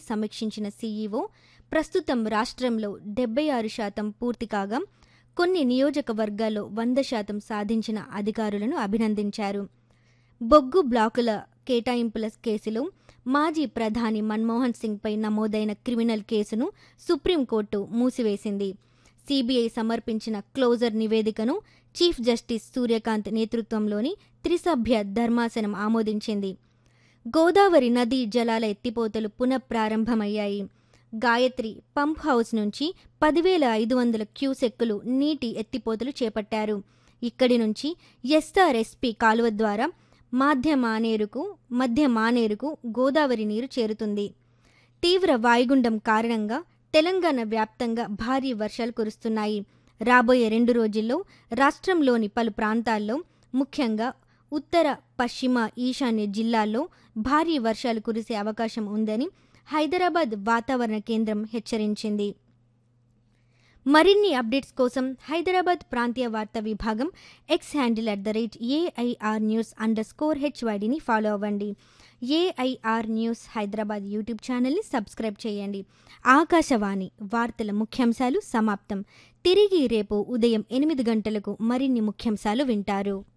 సమీక్షించిన CEO ప్రస్తుతం రాష్ట్రంలో డెబ్బై ఆరు శాతం పూర్తి కాగా కొన్ని నియోజకవర్గాల్లో వంద శాతం సాధించిన అధికారులను అభినందించారు బొగ్గు బ్లాకుల కేటాయింపుల కేసులో మాజీ ప్రధాని మన్మోహన్ సింగ్పై నమోదైన క్రిమినల్ కేసును సుప్రీంకోర్టు మూసివేసింది సీబీఐ సమర్పించిన క్లోజర్ నివేదికను చీఫ్ జస్టిస్ సూర్యకాంత్ నేతృత్వంలోని త్రిసభ్య ధర్మాసనం ఆమోదించింది గోదావరి నదీ జలాల ఎత్తిపోతలు పునఃప్రారంభమయ్యాయి గాయత్రి పంప్ హౌస్ నుంచి పదివేల ఐదు వందల క్యూసెక్కులు నీటి ఎత్తిపోతలు చేపట్టారు ఇక్కడి నుంచి ఎస్ఆర్ఎస్పి కాలువ ద్వారా మాధ్య మానేరుకు మధ్య మానేరుకు గోదావరి నీరు చేరుతుంది తీవ్ర వాయుగుండం కారణంగా తెలంగాణ వ్యాప్తంగా భారీ వర్షాలు కురుస్తున్నాయి రాబోయే రెండు రోజుల్లో రాష్ట్రంలోని పలు ప్రాంతాల్లో ముఖ్యంగా ఉత్తర పశ్చిమ ఈశాన్య జిల్లాల్లో భారీ వర్షాలు కురిసే అవకాశం ఉందని హైదరాబాద్ వాతావరణ కేంద్రం హెచ్చరించింది మరిన్ని అప్డేట్స్ కోసం హైదరాబాద్ ప్రాంతీయ వార్తా విభాగం X handle at the rate AIR news under score హెచ్వైడిని ఫాలో అవ్వండి ఏఐఆర్ న్యూస్ హైదరాబాద్ యూట్యూబ్ ఛానల్ని సబ్స్క్రైబ్ చేయండి ఆకాశవాణి వార్తల ముఖ్యాంశాలు సమాప్తం తిరిగి రేపు ఉదయం ఎనిమిది గంటలకు మరిన్ని ముఖ్యాంశాలు వింటారు